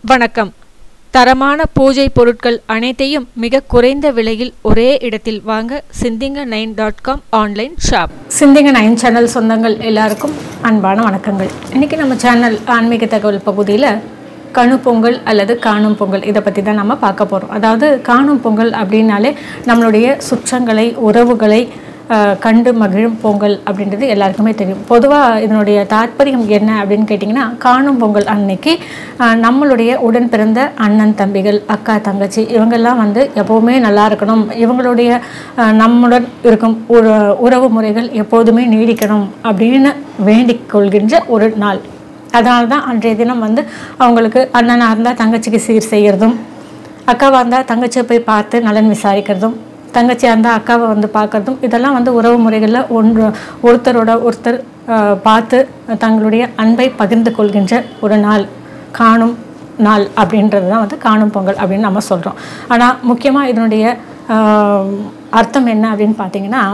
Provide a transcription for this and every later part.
வணக்கம் தரமான பூஜை பொருட்கள் அனைத்தையும் மிக குறைந்த விலையில் ஒரே இடத்தில் வாங்க சிந்திங்க nine dot com online shop சிந்திங்க நைன் சேனல் சொந்தங்கள் எல்லாருக்கும் அன்பான வணக்கங்கள் இன்றைக்கி நம்ம சேனல் ஆன்மீக தகவல் பகுதியில் கணு பொங்கல் அல்லது காணும் பொங்கல் இதை பற்றி தான் நம்ம பார்க்க போகிறோம் அதாவது காணும் பொங்கல் அப்படின்னாலே நம்மளுடைய சுற்றங்களை உறவுகளை ஆஹ், கண்டு மகிழும் பொங்கல் அப்படின்றது எல்லாருக்குமே தெரியும் பொதுவாக இதனுடைய தாற்பயம் என்ன அப்படின்னு கேட்டிங்கன்னா காணும் பொங்கல் அன்னைக்கு ஆஹ், நம்மளுடைய உடன் பிறந்த அண்ணன் தம்பிகள் அக்கா தங்கச்சி இவங்கெல்லாம் வந்து எப்போவுமே நல்லா இருக்கணும் இவங்களுடைய ஆஹ், நம்முடன் இருக்கும் உற உறவு முறைகள் எப்போதுமே நீடிக்கணும் அப்படின்னு வேண்டிக் கொள்கின்ற ஒரு நாள் அதனால தான் அன்றைய தினம் வந்து அவங்களுக்கு அண்ணனாக இருந்தால் தங்கச்சிக்கு சீர் செய்கிறதும் அக்காவாக இருந்தால் தங்கச்சியை போய் பார்த்து நலன் விசாரிக்கிறதும் தங்கச்சியாக இருந்தால் அக்காவை வந்து பார்க்கறதும் இதெல்லாம் வந்து உறவு முறைகளில் ஒன்று ஒருத்தரோட ஒருத்தர் ஆஹ், பார்த்து தங்களுடைய அன்பை பகிர்ந்து கொள்கின்ற ஒரு நாள் காணும் நாள் அப்படின்றது தான் வந்து காணும் பொங்கல் அப்படின்னு நம்ம சொல்கிறோம் ஆனால் முக்கியமாக இதனுடைய ஆஹ், அர்த்தம் என்ன அப்படின்னு பார்த்தீங்கன்னா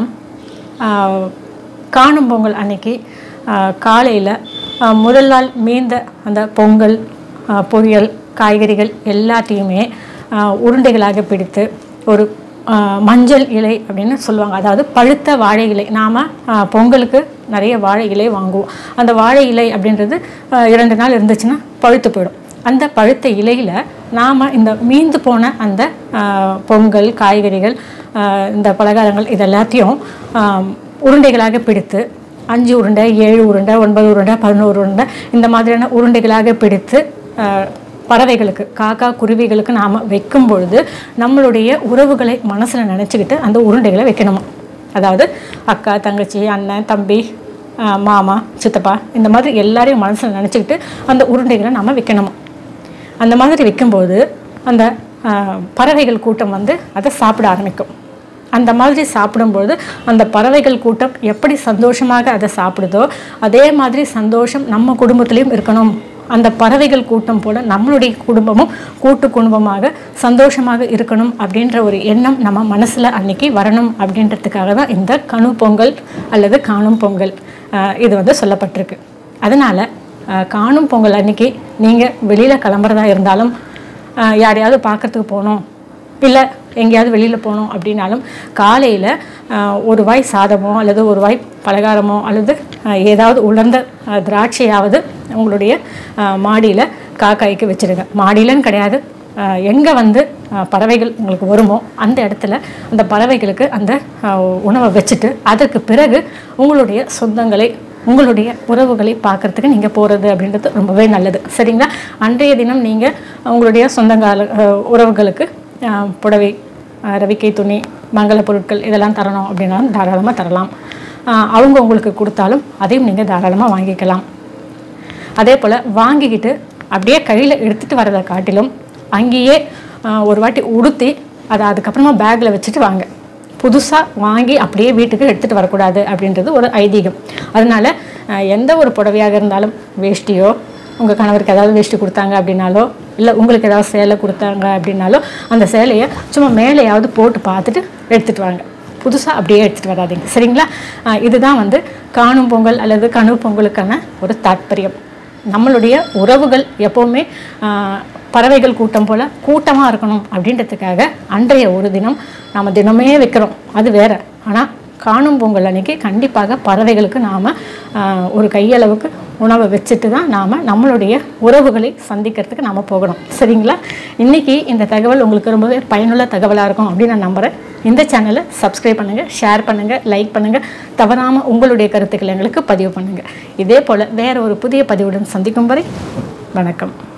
ஆஹ், காணும் பொங்கல் அன்னைக்கு காலையில் முதல் நாள் மீந்த அந்த பொங்கல் ஆஹ், பொரியல் காய்கறிகள் எல்லாத்தையுமே ஆஹ், உருண்டைகளாக பிடித்து ஒரு ஆஹ், மஞ்சள் இலை அப்படின்னு சொல்லுவாங்க அதாவது பழுத்த வாழை இலை நாம் பொங்கலுக்கு நிறைய வாழை இலை வாங்குவோம் அந்த வாழை இலை அப்படின்றது ஆஹ், இரண்டு நாள் இருந்துச்சுன்னா பழுத்து போயிடும் அந்த பழுத்த இலையில் நாம் இந்த மீந்து போன அந்த ஆஹ், பொங்கல் காய்கறிகள் ஆஹ், இந்த பலகாரங்கள் இது எல்லாத்தையும் ஆஹ், உருண்டைகளாக பிடித்து அஞ்சு உருண்டை ஏழு உருண்டை ஒன்பது உருண்டை பதினோரு உருண்டை இந்த மாதிரியான உருண்டைகளாக பிடித்து ஆஹ், பறவைகளுக்கு காக்கா குருவிகளுக்கு நாம் வைக்கும் பொழுது நம்மளுடைய உறவுகளை மனசில் நினச்சிக்கிட்டு அந்த உருண்டைகளை வைக்கணுமா அதாவது அக்கா தங்கச்சி அண்ணன் தம்பி ஆஹ், மாமா சித்தப்பா இந்த மாதிரி எல்லாரையும் மனசில் நினச்சிக்கிட்டு அந்த உருண்டைகளை நாம் வைக்கணுமா அந்த மாதிரி வைக்கும்போது அந்த ஆஹ், பறவைகள் கூட்டம் வந்து அதை சாப்பிட ஆரம்பிக்கும் அந்த மாதிரி சாப்பிடும்பொழுது அந்த பறவைகள் கூட்டம் எப்படி சந்தோஷமாக அதை சாப்பிடுதோ அதே மாதிரி சந்தோஷம் நம்ம குடும்பத்திலையும் இருக்கணும் அந்த பறவைகள் கூட்டம் போல நம்மளுடைய குடும்பமும் கூட்டு குடும்பமாக சந்தோஷமாக இருக்கணும் அப்படின்ற ஒரு எண்ணம் நம்ம மனசில் அன்னைக்கு வரணும் அப்படின்றதுக்காக தான் இந்த கணு பொங்கல் அல்லது காணும் பொங்கல் ஆஹ், இது வந்து சொல்லப்பட்டிருக்கு அதனால் காணும் பொங்கல் அன்னைக்கு நீங்கள் வெளியில் கிளம்புறதா இருந்தாலும் ஆஹ், யாரையாவது பார்க்கறதுக்கு போகணும் இல்லை எங்கேயாவது வெளியில் போகணும் அப்படின்னாலும் காலையில் ஒரு வாய் சாதமோ அல்லது ஒரு வாய் பலகாரமோ அல்லது ஆஹ், ஏதாவது உலர்ந்த ஆஹ், திராட்சையாவது உங்களுடைய மாடியில் காக்காய்க்கு வச்சுருங்க மாடியிலன்னு கிடையாது எங்கே வந்து ஆஹ், பறவைகள் உங்களுக்கு வருமோ அந்த இடத்துல அந்த பறவைகளுக்கு அந்த ஆஹ், உணவை வச்சுட்டு அதற்கு பிறகு உங்களுடைய சொந்தங்களை உங்களுடைய உறவுகளை பார்க்கறதுக்கு நீங்கள் போகிறது அப்படின்றது ரொம்பவே நல்லது சரிங்களா அன்றைய தினம் நீங்கள் உங்களுடைய சொந்தங்கால அஹ், உறவுகளுக்கு அஹ், புடவை அஹ், ரவிக்கை துணி மங்கள பொருட்கள் இதெல்லாம் தரணும் அப்படின்னாலும் தாராளமாக தரலாம் அஹ், அவங்க உங்களுக்கு கொடுத்தாலும் அதையும் நீங்கள் தாராளமாக வாங்கிக்கலாம் அதே போல் வாங்கிக்கிட்டு அப்படியே கையில் எடுத்துகிட்டு வரதை காட்டிலும் அங்கேயே ஆஹ், ஒரு வாட்டி உடுத்தி அதை அதுக்கப்புறமா பேக்கில் வச்சுட்டு வாங்க புதுசாக வாங்கி அப்படியே வீட்டுக்கு எடுத்துகிட்டு வரக்கூடாது அப்படின்றது ஒரு ஐதீகம் அதனால் ஆஹ், எந்த ஒரு புடவையாக இருந்தாலும் வேஷ்டியோ உங்கள் கணவருக்கு ஏதாவது வேஷ்டி கொடுத்தாங்க அப்படின்னாலோ இல்லை உங்களுக்கு ஏதாவது சேலை கொடுத்தாங்க அப்படின்னாலோ அந்த சேலையை சும்மா மேலேயாவது போட்டு பார்த்துட்டு எடுத்துகிட்டு வாங்க புதுசாக அப்படியே எடுத்துகிட்டு வராதீங்க சரிங்களா ஆஹ் இதுதான் வந்து காணும் பொங்கல் அல்லது கனவு பொங்கலுக்கான ஒரு தாற்பயம் நம்மளுடைய உறவுகள் எப்போவுமே ஆஹ், பறவைகள் கூட்டம் போல் கூட்டமாக இருக்கணும் அப்படின்றதுக்காக அன்றைய ஒரு தினம் நாம் தினமே வைக்கிறோம் அது வேற ஆனால் காணும் பொங்கல் அன்னைக்கு கண்டிப்பாக பறவைகளுக்கு நாம் ஒரு கையளவுக்கு உணவை வச்சுட்டு தான் நாம் நம்மளுடைய உறவுகளை சந்திக்கிறதுக்கு நாம் போகணும் சரிங்களா இன்றைக்கி இந்த தகவல் உங்களுக்கு ரொம்பவே பயனுள்ள தகவலாக இருக்கும் அப்படின்னு நான் நம்புகிறேன் இந்த சேனலை சப்ஸ்கிரைப் பண்ணுங்கள் ஷேர் பண்ணுங்கள் லைக் பண்ணுங்கள் தவறாமல் உங்களுடைய கருத்துக்களை எங்களுக்கு பதிவு பண்ணுங்கள் இதே போல் வேறு ஒரு புதிய பதிவுடன் சந்திக்கும் வரை வணக்கம்